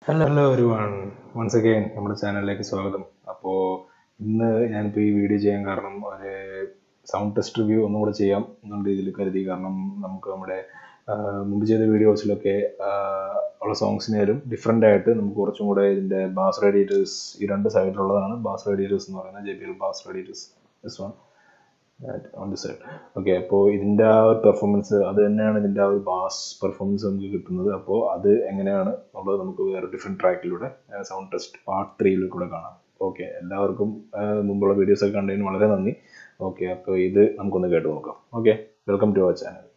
hello hello ഒരു one once again നമ്മുടെ ചാനലിലേക്ക് സ്വാഗതം അപ്പോൾ ഇന്ന് ഞാനിപ്പോൾ ഈ വീഡിയോ ചെയ്യാൻ കാരണം ഒരു സൗണ്ട് ടെസ്റ്റ് റിവ്യൂ ഒന്നും കൂടെ ചെയ്യാം എന്നുള്ള രീതിയിൽ കരുതി കാരണം നമുക്ക് നമ്മുടെ ആ, മുമ്പ് ചെയ്ത വീഡിയോസിലൊക്കെ ഉള്ള സോങ്സിനേലും ഡിഫറെൻ്റ് ആയിട്ട് നമുക്ക് കുറച്ചും കൂടെ ഇതിൻ്റെ ബാസ് റേഡിയേറ്റേഴ്സ് ഈ രണ്ട് സൈഡിലുള്ളതാണ് ബാസ് റേഡിയേറ്റേഴ്സ് എന്ന് പറയുന്നത് J B L bass radiators this one on the side okay അപ്പോൾ ഇതിൻ്റെ ആ ഒരു പെർഫോമൻസ് അത് തന്നെയാണ് ഇതിൻ്റെ ആ ഒരു ബാസ് പെർഫോമൻസ് നമുക്ക് കിട്ടുന്നത് അപ്പോൾ അത് എങ്ങനെയാണ് ഉള്ളത് നമുക്ക് വേറെ ഡിഫറെൻറ്റ് ട്രാക്കിലൂടെ സൗണ്ട് ടെസ്റ്റ് പാർട്ട് ത്രീയിൽ കൂടെ കാണാം ഓക്കെ എല്ലാവർക്കും ആ, മുമ്പുള്ള വീഡിയോസ് ഒക്കെ കണ്ടതിന് വളരെ നന്ദി ഓക്കെ അപ്പോൾ ഇത് നമുക്കൊന്ന് കേട്ട് നോക്കാം okay welcome to our channel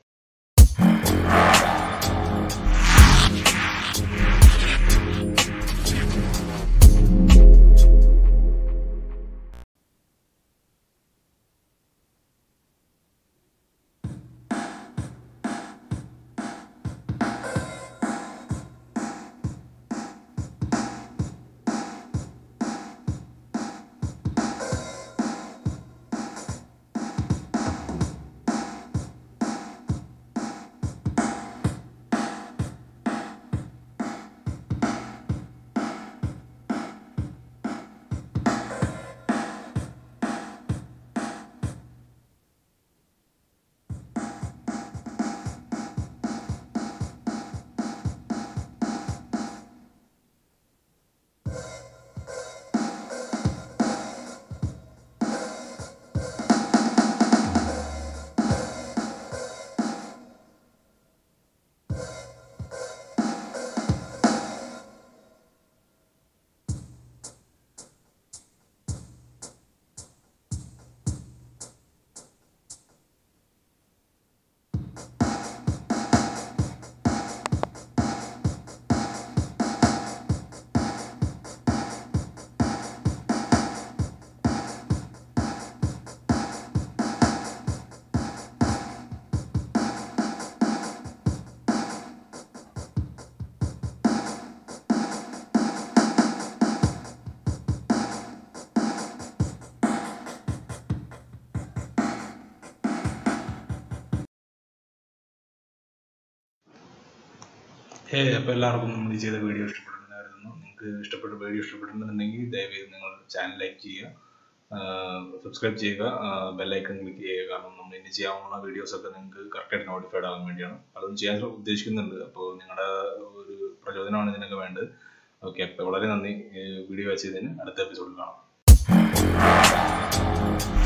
hey അപ്പോൾ എല്ലാവർക്കും നമ്മൾ ഈ ചെയ്ത വീഡിയോ ഇഷ്ടപ്പെടുന്നതായിരുന്നു നിങ്ങൾക്ക് ഇഷ്ടപ്പെട്ട വീഡിയോ ഇഷ്ടപ്പെടുന്നുണ്ടെങ്കിൽ ദയവായി നിങ്ങൾ ചാനൽ ലൈക്ക് ചെയ്യുക സബ്സ്ക്രൈബ് ചെയ്യുക ബെല്ലൈക്കൺ ക്ലിക്ക് ചെയ്യുക കാരണം നമ്മൾ ഇനി ചെയ്യാവുന്ന വീഡിയോസ് ഒക്കെ നിങ്ങൾക്ക് കറക്റ്റായിട്ട് നോട്ടിഫൈഡ് ആകാൻ വേണ്ടിയാണ് അതും ചെയ്യാൻ ഉദ്ദേശിക്കുന്നുണ്ട് അപ്പോൾ നിങ്ങളുടെ ഒരു പ്രചോദനമാണ് ഇതിനൊക്കെ വേണ്ടത് ഓക്കെ അപ്പോൾ വളരെ നന്ദി വീഡിയോ വാച്ച് ചെയ്തതിന് അടുത്ത എപ്പിസോഡിൽ കാണാം